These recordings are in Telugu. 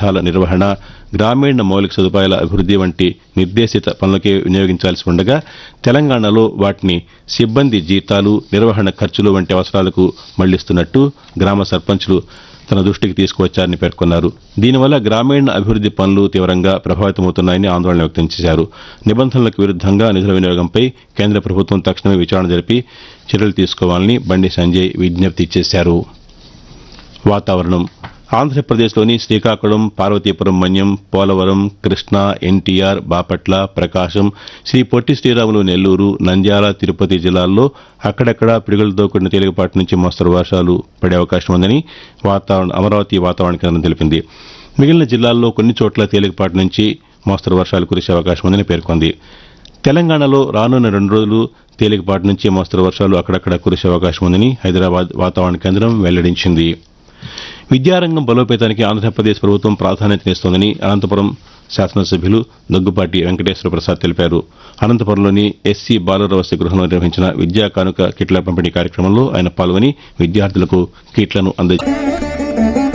వ్యర్థాల నిర్వహణ గ్రామీణ మౌలిక సదుపాయాల అభివృద్ది వంటి నిర్దేశిత పనులకే వినియోగించాల్సి ఉండగా తెలంగాణలో వాటిని సిబ్బంది జీతాలు నిర్వహణ ఖర్చులు వంటి అవసరాలకు మళ్లిస్తున్నట్టు గ్రామ సర్పంచ్లు తన దృష్టికి తీసుకువచ్చారని పేర్కొన్నారు దీనివల్ల గ్రామీణ అభివృద్ది పనులు తీవ్రంగా ప్రభావితమవుతున్నాయని ఆందోళన వ్యక్తం చేశారు నిబంధనలకు విరుద్దంగా నిధుల వినియోగంపై కేంద్ర ప్రభుత్వం తక్షణమే విచారణ జరిపి చర్యలు తీసుకోవాలని బండి సంజయ్ విజ్ఞప్తి చేశారు వాతావరణం ఆంధ్రప్రదేశ్లోని శ్రీకాకుళం పార్వతీపురం మన్యం పోలవరం కృష్ణా ఎన్టీఆర్ బాపట్ల ప్రకాశం శ్రీ పొట్టి శ్రీరాములు నెల్లూరు నంద్యాల తిరుపతి జిల్లాల్లో అక్కడక్కడ పిడుగులతో కూడిన తేలికపాటి నుంచి మోస్తరు వర్షాలు పడే అవకాశం ఉందని వాతావరణ అమరావతి వాతావరణ కేంద్రం తెలిపింది మిగిలిన జిల్లాల్లో కొన్ని చోట్ల తేలికపాటి నుంచి మోస్తరు వర్షాలు కురిసే అవకాశం ఉందని పేర్కొంది తెలంగాణలో రానున్న రెండు రోజులు తేలికపాటి నుంచి మోస్తరు వర్షాలు అక్కడక్కడ కురిసే అవకాశం ఉందని హైదరాబాద్ వాతావరణ కేంద్రం వెల్లడించింది విద్యారంగం బలోపేతానికి ఆంధ్రప్రదేశ్ ప్రభుత్వం ప్రాధాన్యతనిస్తోందని అనంతపురం శాసనసభ్యులు దగ్గుపాటి వెంకటేశ్వర ప్రసాద్ తెలిపారు అనంతపురంలోని ఎస్సీ బాలుర వసతి గృహంలో నిర్వహించిన విద్యా కానుక కిట్ల పంపిణీ కార్యక్రమంలో ఆయన పాల్గొని విద్యార్థులకు కిట్లను అందజేశారు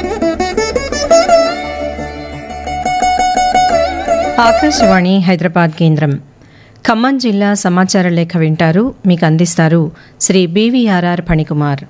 ఆకాశవాణి హైదరాబాద్ కేంద్రం ఖమ్మం జిల్లా సమాచార లేఖ వింటారు మీకు అందిస్తారు శ్రీ బీవీఆర్ఆర్ ఫణికుమార్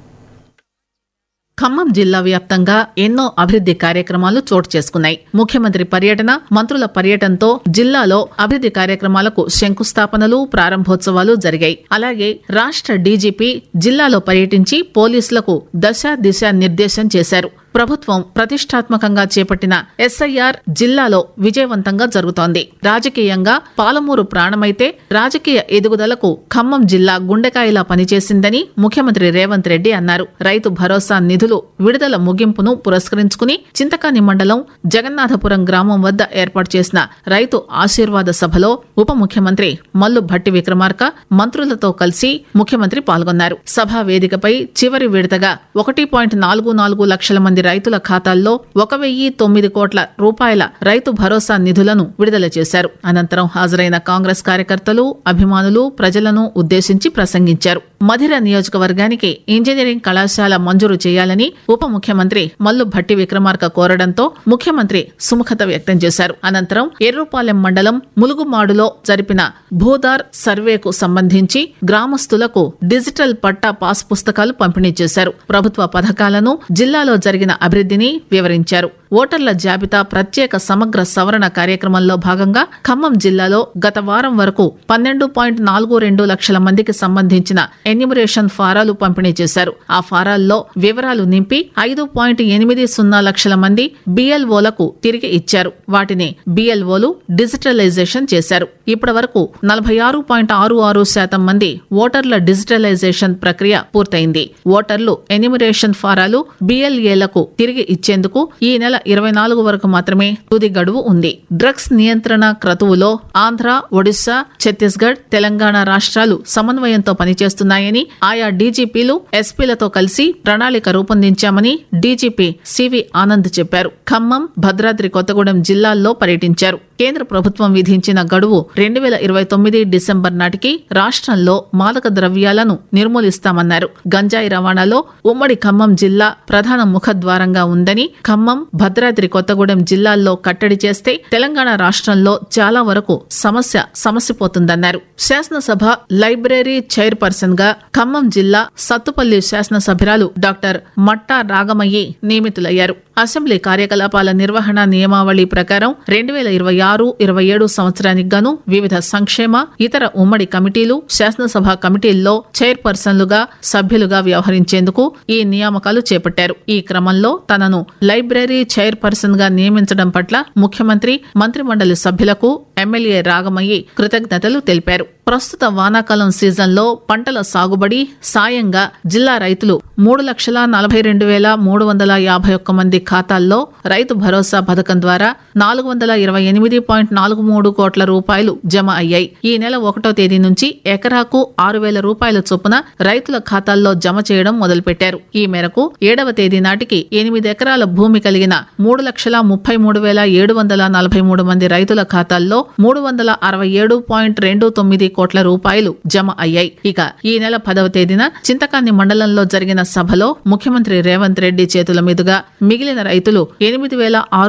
ఖమ్మం జిల్లా వ్యాప్తంగా ఎన్నో అభివృద్ది కార్యక్రమాలు చోటు చేసుకున్నాయి ముఖ్యమంత్రి పర్యటన మంత్రుల పర్యటనతో జిల్లాలో అభివృద్ది కార్యక్రమాలకు శంకుస్థాపనలు ప్రారంభోత్సవాలు జరిగాయి అలాగే రాష్ట్ర డీజీపీ జిల్లాలో పర్యటించి పోలీసులకు దశ దిశ నిర్దేశం చేశారు ప్రభుత్వం ప్రతిష్టాత్మకంగా చేపట్టిన ఎస్ఐఆర్ జిల్లాలో విజయవంతంగా జరుగుతోంది రాజకీయంగా పాలమూరు ప్రాణమైతే రాజకీయ ఎదుగుదలకు ఖమ్మం జిల్లా గుండెకాయలా పనిచేసిందని ముఖ్యమంత్రి రేవంత్ రెడ్డి అన్నారు రైతు భరోసా నిధులు విడుదల ముగింపును పురస్కరించుకుని చింతకాని మండలం జగన్నాథపురం గ్రామం వద్ద ఏర్పాటు చేసిన రైతు ఆశీర్వాద సభలో ఉప ముఖ్యమంత్రి మల్లు భట్టి విక్రమార్క మంత్రులతో కలిసి ముఖ్యమంత్రి పాల్గొన్నారు సభా వేదికపై చివరి విడతగా ఒకటి పాయింట్ నాలుగు నాలుగు లక్షల మంది రైతుల ఖాతాల్లో ఒక వెయ్యి తొమ్మిది కోట్ల రూపాయల రైతు భరోసా నిధులను విడుదల చేశారు అనంతరం హాజరైన కాంగ్రెస్ కార్యకర్తలు అభిమానులు ప్రజలను ఉద్దేశించి ప్రసంగించారు మధిర నియోజకవర్గానికి ఇంజనీరింగ్ కళాశాల మంజూరు చేయాలని ఉప ముఖ్యమంత్రి మల్లు భట్టి విక్రమార్క కోరడంతో ముఖ్యమంత్రి సుముఖత వ్యక్తం చేశారు అనంతరం ఎర్రుపాలెం మండలం ములుగుమాడులో జరిపిన భూదార్ సర్వేకు సంబంధించి గ్రామస్తులకు డిజిటల్ పట్టా పాస్ పుస్తకాలు పంపిణీ చేశారు ప్రభుత్వ పథకాలను జిల్లాలో జరిగిన అభివృద్ధిని వివరించారు ఓటర్ల జాబితా ప్రత్యేక సమగ్ర సవరణ కార్యక్రమంలో భాగంగా ఖమ్మం జిల్లాలో గత వారం వరకు పన్నెండు పాయింట్ నాలుగు రెండు లక్షల మందికి సంబంధించిన ఎన్యూమరేషన్ ఫారాలు పంపిణీ చేశారు ఆ ఫారాల్లో వివరాలు నింపి ఐదు పాయింట్ ఎనిమిది సున్నా లక్షల మంది బిఎల్ఓలకు తిరిగి ఇచ్చారు వాటిని బిఎల్ఓలు డిజిటలైజేషన్ చేశారు ఇప్పటి వరకు నలభై ఆరు పాయింట్ ఆరు ఆరు శాతం మంది ఓటర్ల డిజిటలైజేషన్ ప్రక్రియ పూర్తయింది ఓటర్లు ఎన్యూమరేషన్ ఫారాలు బిఎల్ఏలకు తిరిగి ఇచ్చేందుకు ఈ నెల ఇరవై నాలుగు వరకు మాత్రమే తుది గడువు ఉంది డ్రగ్స్ నియంత్రణ క్రతువులో ఆంధ్ర ఒడిశా ఛత్తీస్గఢ్ తెలంగాణ రాష్ట్రాలు సమన్వయంతో పనిచేస్తున్నాయని ఆయా డీజీపీలు ఎస్పీలతో కలిసి ప్రణాళిక రూపొందించామని డీజీపీ సివి ఆనంద్ చెప్పారు ఖమ్మం భద్రాద్రి కొత్తగూడెం జిల్లాల్లో పర్యటించారు కేంద్ర ప్రభుత్వం విధించిన గడువు రెండు వేల ఇరవై తొమ్మిది డిసెంబర్ నాటికి రాష్ట్రంలో మాదక ద్రవ్యాలను నిర్మూలిస్తామన్నారు గంజాయి రవాణాలో ఉమ్మడి ఖమ్మం జిల్లా ప్రధాన ముఖద్వారంగా ఉందని ఖమ్మం భద్రాద్రి కొత్తగూడెం జిల్లాల్లో కట్టడి చేస్తే తెలంగాణ రాష్ట్రంలో చాలా వరకు సమస్య సమసిపోతుందన్నారు శాసనసభ లైబ్రరీ చైర్పర్సన్ గా ఖమ్మం జిల్లా సత్తుపల్లి శాసనసభ్యురాలు డాక్టర్ మట్టా రాగమయ్యి నియమితులయ్యారు అసెంబ్లీ కార్యకలాపాల నిర్వహణ నియమావళి ప్రకారం రెండు వేల ఇరవై ఆరు ఇరవై ఏడు సంవత్సరానికి గాను వివిధ సంక్షేమ ఇతర ఉమ్మడి కమిటీలు శాసనసభ కమిటీల్లో చైర్పర్సన్లుగా సభ్యులుగా వ్యవహరించేందుకు ఈ నియామకాలు చేపట్టారు ఈ క్రమంలో తనను లైబ్రరీ చైర్పర్సన్ గా నియమించడం పట్ల ముఖ్యమంత్రి మంత్రిమండలి సభ్యులకు ఎమ్మెల్యే రాగమయ్యి కృతజ్ఞతలు తెలిపారు ప్రస్తుత వానాకాలం సీజన్లో పంటల సాగుబడి సాయంగా జిల్లా రైతులు మూడు లక్షల నలభై రెండు వేల మూడు వందల యాభై ఒక్క మంది ఖాతాల్లో రైతు భరోసా పథకం ద్వారా నాలుగు వందల ఇరవై ఎనిమిది పాయింట్ నాలుగు మూడు కోట్ల రూపాయలు జమ అయ్యాయి ఈ నెల ఒకటో తేదీ నుంచి ఎకరాకు ఆరు వేల రూపాయల చొప్పున రైతుల ఖాతాల్లో జమ చేయడం మొదలుపెట్టారు ఈ మేరకు ఏడవ తేదీ నాటికి ఎనిమిది ఎకరాల భూమి కలిగిన మూడు లక్షల ముప్పై మూడు వేల ఏడు వందల నలభై మూడు మంది రైతుల ఖాతాల్లో మూడు వందల అరవై ఏడు పాయింట్ రెండు తొమ్మిది కోట్ల రూపాయలు జమ అయ్యాయి ఇక ఈ నెల పదవ తేదీన చింతకాన్ని మండలంలో జరిగిన సభలో ముఖ్యమంత్రి రేవంత్ రెడ్డి చేతుల మీదుగా మిగిలిన రైతులు ఎనిమిది వేల ఆరు